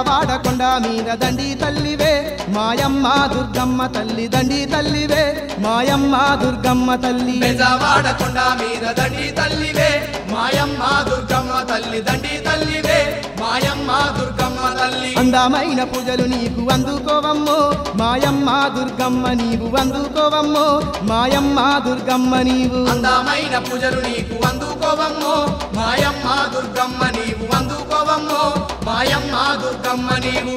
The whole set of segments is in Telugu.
బెజవాడ కొండ మీద దండి తల్లివే మాయమ్మ దుర్గమ్మ తల్లి దండి తల్లివే మాయమ్మ దుర్గమ్మ తల్లి బెజవాడ కొండ మీద దండి తల్లివే మాయమ్మ దుర్గమ్మ తల్లి దండి తల్లివే మాయమ్మ దుర్గమ్మ తల్లి అందమైన పూజలు నీకు అందుకోవమ్మో మాయమ్మ దుర్గమ్మ నీవు అందుకోవమ్మో మాయమ్మ దుర్గమ్మ నీవు అందమైన పూజలు నీకు అందుకోవమ్మో మాయమ్మ దుర్గమ్మ నీవు అందుకోవమ్మో మాయమ్మ దుర్గమ్మ నీవు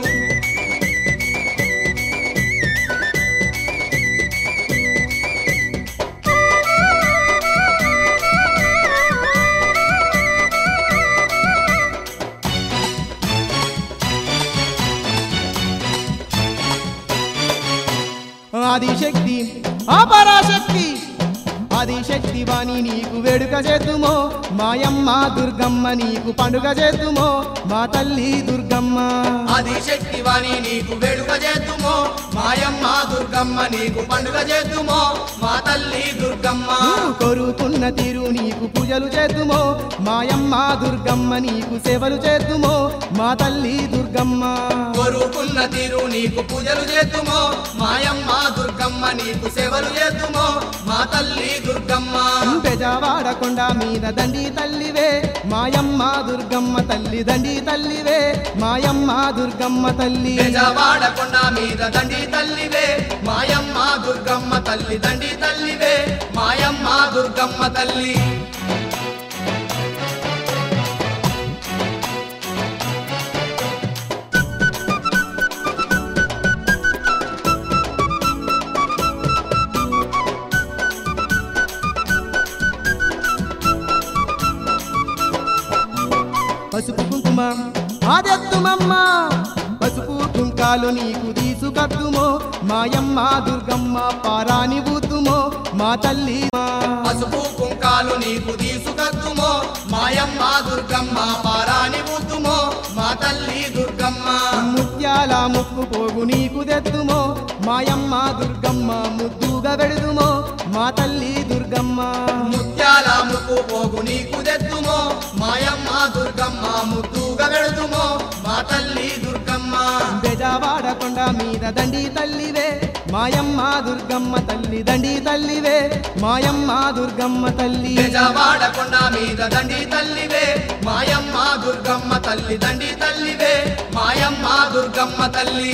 ఆదిశక్తి అపరాశక్తి ఆదిశక్తి వాణి నీకు వేడుక చేద్దుమో మాయమ్మ దుర్గమ్మ నీకు పండుగ చేద్దుమో మా తల్లి దుర్గమ్మ ఆదిశక్తి వాణి నీకు వేడుక చేద్దుమో మాయమ్మ దుర్గమ్మ నీకు పండుగ చేద్దుమో మా తల్లి దుర్గమ్మ నువ్వు కోరుకున్న తీరు నీకు పూజలు చేద్దుమో మాయమ్మ దుర్గమ్మ నీకు సేవలు చేద్దుమో మా తల్లి దుర్గమ్మ కోరుకున్న తీరు నీకు పూజలు చేద్దుమో మాయమ్మ దుర్గమ్మ నీకు సేవలు చేద్దుమో మా తల్లి దుర్గమ్మ బెజవాడ కొండ మీద దండి తల్లివే మాయమ్మ దుర్గమ్మ తల్లి దండి తల్లివే మాయమ్మ దుర్గమ్మ తల్లి బెజవాడ కొండ మీద దండి తల్లివే మాయమ్మ దుర్గమ్మ తల్లి దండి తల్లివే మాయమ్మ దుర్గమ్మ తల్లి పసుపు కుంకుమ ఆదెత్తుమమ్మ పసుపు కుంకాలు నీకు తీసుకద్దుమో మాయమ్మ దుర్గమ్మ పారాని బూతుమో మా తల్లి మా పసుపు కుంకాలు నీకు తీసుకద్దుమో మాయమ్మ దుర్గమ్మ పారాని బుద్ధుమో మా తల్లి దుర్గమ్మ ముత్యాల ముక్కు పోగు నీకు తెత్తుమో మాయమ్మ దుర్గమ్మ ముద్దుగా వెడుదుమో మా తల్లి దుర్గమ్మ ముత్యాల ముక్కు పోగు నీకు తెద్దుమో మాయమ్మ దుర్గమ్మ ముద్దుగా వెళుదుమో మా తల్లి దుర్గమ్మ బెజవాడ కొండ మీద దండి తల్లివే మాయమ్మ దుర్గమ్మ తల్లి దండి తల్లివే మాయమ్మ దుర్గమ్మ తల్లి బెజవాడ కొండ మీద దండి తల్లివే మాయమ్మ దుర్గమ్మ తల్లి దండి తల్లివే మాయమ్మ దుర్గమ్మ తల్లి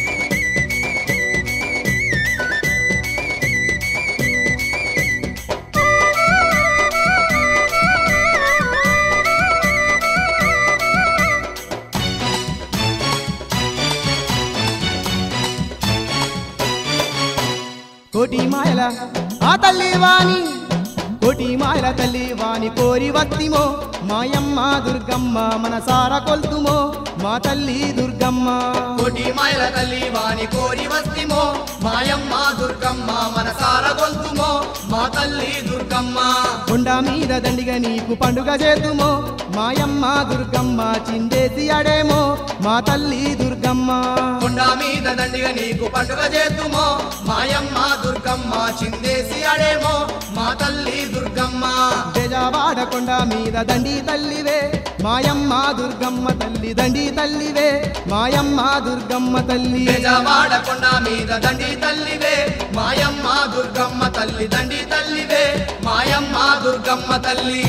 కోటి మాయల ఆ తల్లి వాణి కోటి మాయల తల్లి వాణి కోరి వత్తిమో మాయమ్మ దుర్గమ్మ మనసార కొల్తుమో మా తల్లి దుర్గమ్మ కోటి మాయల తల్లి వాణి కోరి వస్తిమో మాయమ్మ దుర్గమ్మ మనసార గొల్తుమో మా తల్లి దుర్గమ్మ కొండ మీద దండిగా నీకు పండుగ చేతుమో మాయమ్మ దుర్గమ్మ చిందేసి అడేమో మా తల్లి దుర్గమ్మ కొండ మీద దండిగా నీకు పండుగ చేద్దుమో మాయమ్మ దుర్గమ్మ చిందేసి అడేమో మా తల్లి దుర్గమ్మ బెజవాడ కొండ మీద దండి తల్లివే మాయమ్మ దుర్గమ్మ తల్లి దండి తల్లివే మాయమ్మ దుర్గమ్మ తల్లి బెజవాడ కొండ మీద దండి తల్లివే మాయమ్మ దుర్గమ్మ తల్లి దండి తల్లివే మాయమ్మ దుర్గమ్మ తల్లి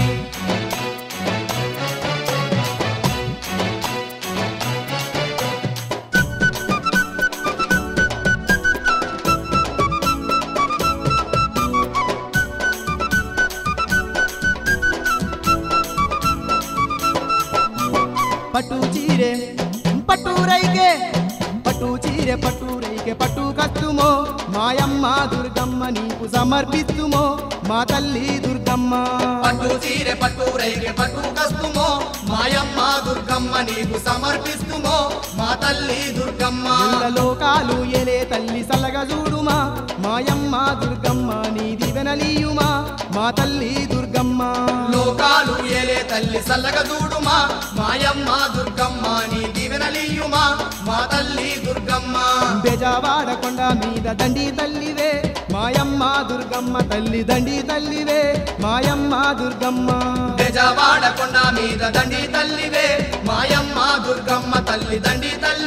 పట్టు చీరే పట్టు రైకే పట్టు చీరే పట్టు రైకే పట్టు కత్తుమో మాయమ్మ దుర్గమ్మ నీకు సమర్పిస్తుమో మా తల్లి దుర్గమ్మ పట్టు చీరె పట్టు రైగే పట్టు కస్తుమో మాయమ్మ దుర్గమ్మ నీకు సమర్పిస్తుమో మా తల్లి దుర్గమ్మ ఇళ్ళ లోకాలు ఏలే తల్లి సల్లగా చూడుమా మాయమ్మ దుర్గమ్మ నీ దివెనలీయుమా మా తల్లి దుర్గమ్మ లోకాలు ఏలే తల్లి సల్లగా చూడుమా మాయమ్మ దుర్గమ్మ నీ దీవెనలీయుమా మా తల్లి దుర్గమ్మ బెజవాడ కొండ మీద దండి తల్లివే మాయమ్మ దుర్గమ్మ తల్లి దండి తల్లివే మాయమ్మ దుర్గమ్మ బెజవాడ కొండ మీద దండి తల్లివే మాయమ్మ దుర్గమ్మ తల్లి దండి తల్లి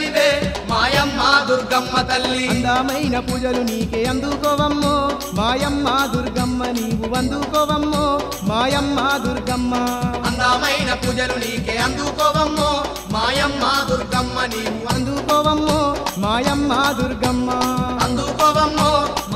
తల్లి అందమైన పూజలు నీకే అందుకోవమ్మో మాయమ్మ దుర్గమ్మ నీవు అందుకోవమ్మో మాయమ్మ దుర్గమ్మ అందమైన పూజలు నీకే అందుకోవమ్మో మాయమ్మ దుర్గమ్మ నీవు అందుకోవమ్మో మాయమ్మ దుర్గమ్మ అందుకోవమ్మో